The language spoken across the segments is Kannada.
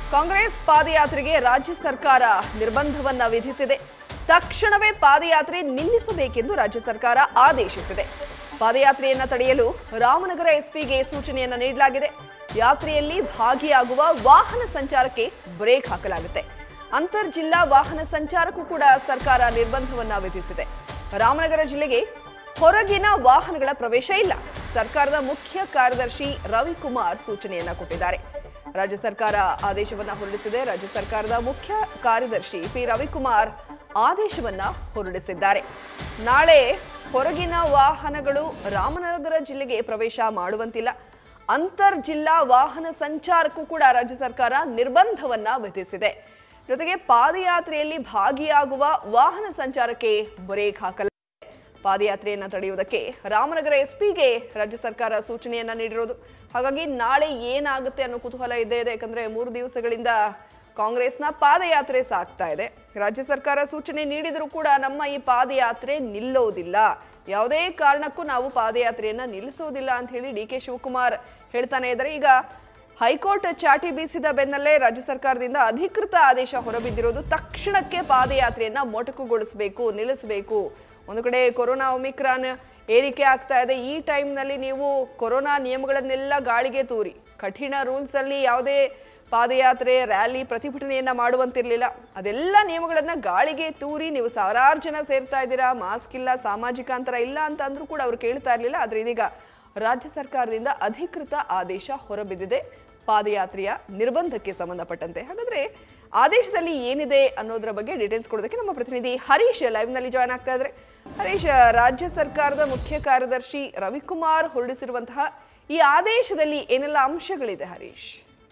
ಕಾಂಗ್ರೆಸ್ ಪಾದಯಾತ್ರೆಗೆ ರಾಜ್ಯ ಸರ್ಕಾರ ನಿರ್ಬಂಧವನ್ನ ವಿಧಿಸಿದೆ ತಕ್ಷಣವೇ ಪಾದಯಾತ್ರೆ ನಿಲ್ಲಿಸಬೇಕೆಂದು ರಾಜ್ಯ ಸರ್ಕಾರ ಆದೇಶಿಸಿದೆ ಪಾದಯಾತ್ರೆಯನ್ನ ತಡೆಯಲು ರಾಮನಗರ ಎಸ್ಪಿಗೆ ಸೂಚನೆಯನ್ನ ನೀಡಲಾಗಿದೆ ಯಾತ್ರೆಯಲ್ಲಿ ಭಾಗಿಯಾಗುವ ವಾಹನ ಸಂಚಾರಕ್ಕೆ ಬ್ರೇಕ್ ಹಾಕಲಾಗುತ್ತೆ ಅಂತರ್ ಜಿಲ್ಲಾ ವಾಹನ ಸಂಚಾರಕ್ಕೂ ಕೂಡ ಸರ್ಕಾರ ನಿರ್ಬಂಧವನ್ನ ವಿಧಿಸಿದೆ ರಾಮನಗರ ಜಿಲ್ಲೆಗೆ ಹೊರಗಿನ ವಾಹನಗಳ ಪ್ರವೇಶ ಇಲ್ಲ ಸರ್ಕಾರದ ಮುಖ್ಯ ಕಾರ್ಯದರ್ಶಿ ರವಿಕುಮಾರ್ ಸೂಚನೆಯನ್ನ ಕೊಟ್ಟಿದ್ದಾರೆ ರಾಜ್ಯ ಸರ್ಕಾರ ಆದೇಶವನ್ನ ಹೊರಡಿಸಿದೆ ರಾಜ್ಯ ಸರ್ಕಾರದ ಮುಖ್ಯ ಕಾರ್ಯದರ್ಶಿ ಪಿ ರವಿಕುಮಾರ್ ಆದೇಶವನ್ನ ಹೊರಡಿಸಿದ್ದಾರೆ ನಾಳೆ ಹೊರಗಿನ ವಾಹನಗಳು ರಾಮನಗರ ಜಿಲ್ಲೆಗೆ ಪ್ರವೇಶ ಮಾಡುವಂತಿಲ್ಲ ಅಂತರ್ ಜಿಲ್ಲಾ ವಾಹನ ಸಂಚಾರಕ್ಕೂ ಕೂಡ ರಾಜ್ಯ ಸರ್ಕಾರ ನಿರ್ಬಂಧವನ್ನ ವಿಧಿಸಿದೆ ಜೊತೆಗೆ ಪಾದಯಾತ್ರೆಯಲ್ಲಿ ಭಾಗಿಯಾಗುವ ವಾಹನ ಸಂಚಾರಕ್ಕೆ ಬ್ರೇಕ್ ಹಾಕಲಾಗಿದೆ ಪಾದಯಾತ್ರೆಯನ್ನ ತಡೆಯುವುದಕ್ಕೆ ರಾಮನಗರ ಎಸ್ಪಿಗೆ ರಾಜ್ಯ ಸರ್ಕಾರ ಸೂಚನೆಯನ್ನ ನೀಡಿರೋದು ಹಾಗಾಗಿ ನಾಳೆ ಏನಾಗುತ್ತೆ ಅನ್ನೋ ಕುತೂಹಲ ಇದ್ದೇ ಇದೆ ಯಾಕಂದ್ರೆ ಮೂರು ದಿವಸಗಳಿಂದ ಕಾಂಗ್ರೆಸ್ನ ಪಾದಯಾತ್ರೆ ಸಾಗ್ತಾ ಇದೆ ರಾಜ್ಯ ಸರ್ಕಾರ ಸೂಚನೆ ನೀಡಿದರೂ ಕೂಡ ನಮ್ಮ ಈ ಪಾದಯಾತ್ರೆ ನಿಲ್ಲೋದಿಲ್ಲ ಯಾವುದೇ ಕಾರಣಕ್ಕೂ ನಾವು ಪಾದಯಾತ್ರೆಯನ್ನ ನಿಲ್ಲಿಸೋದಿಲ್ಲ ಅಂತ ಹೇಳಿ ಡಿ ಕೆ ಶಿವಕುಮಾರ್ ಹೇಳ್ತಾನೆ ಇದ್ದಾರೆ ಈಗ ಹೈಕೋರ್ಟ್ ಚಾಟಿ ಬೀಸಿದ ಬೆನ್ನಲ್ಲೇ ರಾಜ್ಯ ಸರ್ಕಾರದಿಂದ ಅಧಿಕೃತ ಆದೇಶ ಹೊರಬಿದ್ದಿರೋದು ತಕ್ಷಣಕ್ಕೆ ಪಾದಯಾತ್ರೆಯನ್ನ ಮೊಟಕುಗೊಳಿಸಬೇಕು ನಿಲ್ಲಿಸಬೇಕು ಒಂದು ಕಡೆ ಕೊರೋನಾ ಒಮಿಕ್ರಾನ್ ಏರಿಕೆ ಆಗ್ತಾ ಇದೆ ಈ ಟೈಮ್ನಲ್ಲಿ ನೀವು ಕೊರೋನಾ ನಿಯಮಗಳನ್ನೆಲ್ಲ ಗಾಳಿಗೆ ತೂರಿ ಕಠಿಣ ರೂಲ್ಸ್ ಅಲ್ಲಿ ಯಾವುದೇ ಪಾದಯಾತ್ರೆ ರ್ಯಾಲಿ ಪ್ರತಿಭಟನೆಯನ್ನ ಮಾಡುವಂತಿರ್ಲಿಲ್ಲ ಅದೆಲ್ಲ ನಿಯಮಗಳನ್ನ ಗಾಳಿಗೆ ತೂರಿ ನೀವು ಸಾವಿರಾರು ಜನ ಸೇರ್ತಾ ಇದ್ದೀರಾ ಮಾಸ್ಕ್ ಇಲ್ಲ ಸಾಮಾಜಿಕ ಅಂತರ ಇಲ್ಲ ಅಂತ ಅಂದ್ರೂ ಕೂಡ ಅವ್ರು ಕೇಳ್ತಾ ಇರಲಿಲ್ಲ ಆದ್ರೆ ಇದೀಗ ರಾಜ್ಯ ಸರ್ಕಾರದಿಂದ ಅಧಿಕೃತ ಆದೇಶ ಹೊರಬಿದ್ದಿದೆ ಪಾದಯಾತ್ರೆಯ ನಿರ್ಬಂಧಕ್ಕೆ ಸಂಬಂಧಪಟ್ಟಂತೆ ಹಾಗಾದ್ರೆ ಆದೇಶದಲ್ಲಿ ಏನಿದೆ ಅನ್ನೋದರ ಬಗ್ಗೆ ಡೀಟೇಲ್ಸ್ ಕೊಡೋದಕ್ಕೆ ನಮ್ಮ ಪ್ರತಿನಿಧಿ ಹರೀಶ್ ಲೈವ್ ನಲ್ಲಿ ಜಾಯ್ನ್ ಆಗ್ತಾ ಇದ್ರೆ ಹರೀಶ್ ರಾಜ್ಯ ಸರ್ಕಾರದ ಮುಖ್ಯ ಕಾರ್ಯದರ್ಶಿ ರವಿಕುಮಾರ್ ಹೊರಡಿಸಿರುವಂತಹ ಈ ಆದೇಶದಲ್ಲಿ ಏನೆಲ್ಲ ಅಂಶಗಳಿದೆ ಹರೀಶ್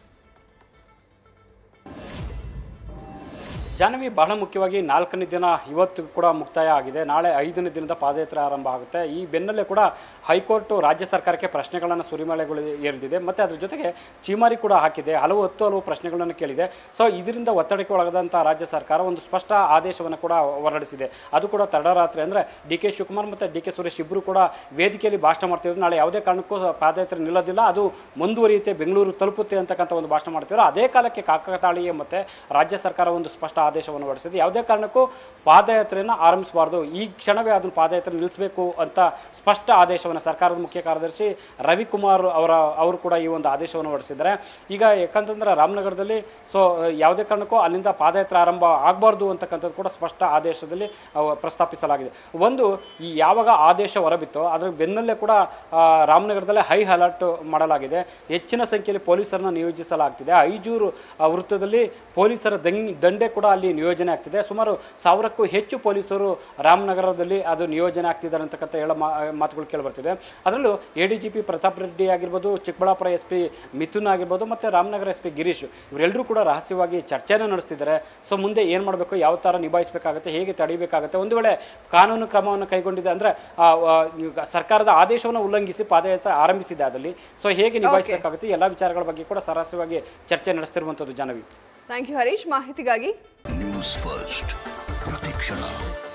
ಜಾಹ್ನವಿ ಬಹಳ ಮುಖ್ಯವಾಗಿ ನಾಲ್ಕನೇ ದಿನ ಇವತ್ತು ಕೂಡ ಮುಕ್ತಾಯ ಆಗಿದೆ ನಾಳೆ ಐದನೇ ದಿನದ ಪಾದಯಾತ್ರೆ ಆರಂಭ ಆಗುತ್ತೆ ಈ ಬೆನ್ನಲ್ಲೇ ಕೂಡ ಹೈಕೋರ್ಟ್ ರಾಜ್ಯ ಸರ್ಕಾರಕ್ಕೆ ಪ್ರಶ್ನೆಗಳನ್ನು ಸುರಿಮಳೆಗಳು ಏರಿದಿದೆ ಮತ್ತು ಅದ್ರ ಜೊತೆಗೆ ಚೀಮಾರಿ ಕೂಡ ಹಾಕಿದೆ ಹಲವು ಹತ್ತು ಹಲವು ಪ್ರಶ್ನೆಗಳನ್ನು ಕೇಳಿದೆ ಸೊ ಇದರಿಂದ ಒತ್ತಡಕ್ಕೆ ಒಳಗದಂಥ ರಾಜ್ಯ ಸರ್ಕಾರ ಒಂದು ಸ್ಪಷ್ಟ ಆದೇಶವನ್ನು ಕೂಡ ಹೊರಡಿಸಿದೆ ಅದು ಕೂಡ ತಡರಾತ್ರಿ ಅಂದರೆ ಡಿ ಕೆ ಶಿವಕುಮಾರ್ ಮತ್ತು ಡಿ ಕೆ ಸುರೇಶ್ ಇಬ್ಬರು ಕೂಡ ವೇದಿಕೆಯಲ್ಲಿ ಭಾಷಣ ಮಾಡ್ತಿದ್ರು ನಾಳೆ ಯಾವುದೇ ಕಾರಣಕ್ಕೂ ಪಾದಯಾತ್ರೆ ನಿಲ್ಲೋದಿಲ್ಲ ಅದು ಮುಂದುವರಿಯುತ್ತೆ ಬೆಂಗಳೂರು ತಲುಪುತ್ತೆ ಅಂತಕ್ಕಂಥ ಒಂದು ಭಾಷಣ ಮಾಡ್ತಿದ್ರು ಅದೇ ಕಾಲಕ್ಕೆ ಕಾಕತಾಳೀಯ ಮತ್ತು ರಾಜ್ಯ ಸರ್ಕಾರ ಒಂದು ಸ್ಪಷ್ಟ ಆದೇಶವನ್ನು ಹೊರಡಿಸಿದೆ ಯಾವುದೇ ಕಾರಣಕ್ಕೂ ಪಾದಯಾತ್ರೆಯನ್ನು ಆರಂಭಿಸಬಾರ್ದು ಈ ಕ್ಷಣವೇ ಅದನ್ನು ಪಾದಯಾತ್ರೆ ನಿಲ್ಲಿಸಬೇಕು ಅಂತ ಸ್ಪಷ್ಟ ಆದೇಶವನ್ನು ಸರ್ಕಾರದ ಮುಖ್ಯ ಕಾರ್ಯದರ್ಶಿ ರವಿಕುಮಾರ್ ಅವರ ಅವರು ಕೂಡ ಈ ಒಂದು ಆದೇಶವನ್ನು ಹೊರಡಿಸಿದ್ದಾರೆ ಈಗ ಯಾಕಂತಂದ್ರೆ ರಾಮನಗರದಲ್ಲಿ ಸೊ ಯಾವುದೇ ಕಾರಣಕ್ಕೂ ಅಲ್ಲಿಂದ ಪಾದಯಾತ್ರೆ ಆರಂಭ ಆಗಬಾರ್ದು ಅಂತಕ್ಕಂಥದ್ದು ಕೂಡ ಸ್ಪಷ್ಟ ಆದೇಶದಲ್ಲಿ ಅಹ್, ಪ್ರಸ್ತಾಪಿಸಲಾಗಿದೆ ಒಂದು ಈ ಯಾವಾಗ ಆದೇಶ ಹೊರಬಿತ್ತೋ ಅದರ ಬೆನ್ನಲ್ಲೇ ಕೂಡ ಆ, ರಾಮನಗರದಲ್ಲೇ ಹೈ ಅಲರ್ಟ್ ಮಾಡಲಾಗಿದೆ ಹೆಚ್ಚಿನ ಸಂಖ್ಯೆಯಲ್ಲಿ ಪೊಲೀಸರನ್ನ ನಿಯೋಜಿಸಲಾಗ್ತಿದೆ ಐಜೂರು ಆ, ವೃತ್ತದಲ್ಲಿ ಪೊಲೀಸರ ದಂಗ್ ದಂಡೆ ಕೂಡ ಅಲ್ಲಿ ನಿಯೋಜನೆ ಆಗ್ತಿದೆ ಸುಮಾರು ಸಾವಿರಕ್ಕೂ ಹೆಚ್ಚು ಪೊಲೀಸರು ರಾಮನಗರದಲ್ಲಿ ಅದು ನಿಯೋಜನೆ ಆಗ್ತಿದ್ದಾರೆ ಅಂತಕ್ಕಂಥ ಹೇಳೋ ಮಾ ಮಾತುಗಳು ಕೇಳಿಬರ್ತಿದೆ ಅದರಲ್ಲೂ A D G P Pratap Reddy ಆಗಿರ್ಬೋದು ಚಿಕ್ಕಬಳ್ಳಾಪುರ ಎಸ್ ಪಿ ಮಿಥುನ್ ಆಗಿರ್ಬೋದು ಮತ್ತು ರಾಮನಗರ ಎಸ್ ಪಿ ಗಿರೀಶ್ ಇವರೆಲ್ಲರೂ ಕೂಡ ರಹಸ್ಯವಾಗಿ ಚರ್ಚೆನ ನಡೆಸ್ತಿದ್ದಾರೆ ಸೊ ಮುಂದೆ ಏನು ಮಾಡಬೇಕು ಯಾವ ಥರ ನಿಭಾಯಿಸಬೇಕಾಗುತ್ತೆ ಹೇಗೆ ತಡಿಬೇಕಾಗುತ್ತೆ ಒಂದು ವೇಳೆ ಕಾನೂನು ಕ್ರಮವನ್ನು ಕೈಗೊಂಡಿದೆ ಅಂದರೆ ಸರ್ಕಾರದ ಆದೇಶವನ್ನು ಉಲ್ಲಂಘಿಸಿ ಪಾದಯಾತ್ರೆ ಆರಂಭಿಸಿದೆ ಅದರಲ್ಲಿ ಸೊ ಹೇಗೆ ನಿಭಾಯಿಸಬೇಕಾಗುತ್ತೆ ಎಲ್ಲ ವಿಚಾರಗಳ ಬಗ್ಗೆ ಕೂಡ ಸರಾಸವಾಗಿ ಚರ್ಚೆ ನಡೆಸ್ತಿರುವಂಥದ್ದು ಜನವಿ ಥ್ಯಾಂಕ್ ಯು ಹರೀಶ್ ಮಾಹಿತಿಗಾಗಿ ನ್ಯೂಸ್ ಫಸ್ಟ್ ಪ್ರತಿಕ್ಷಣ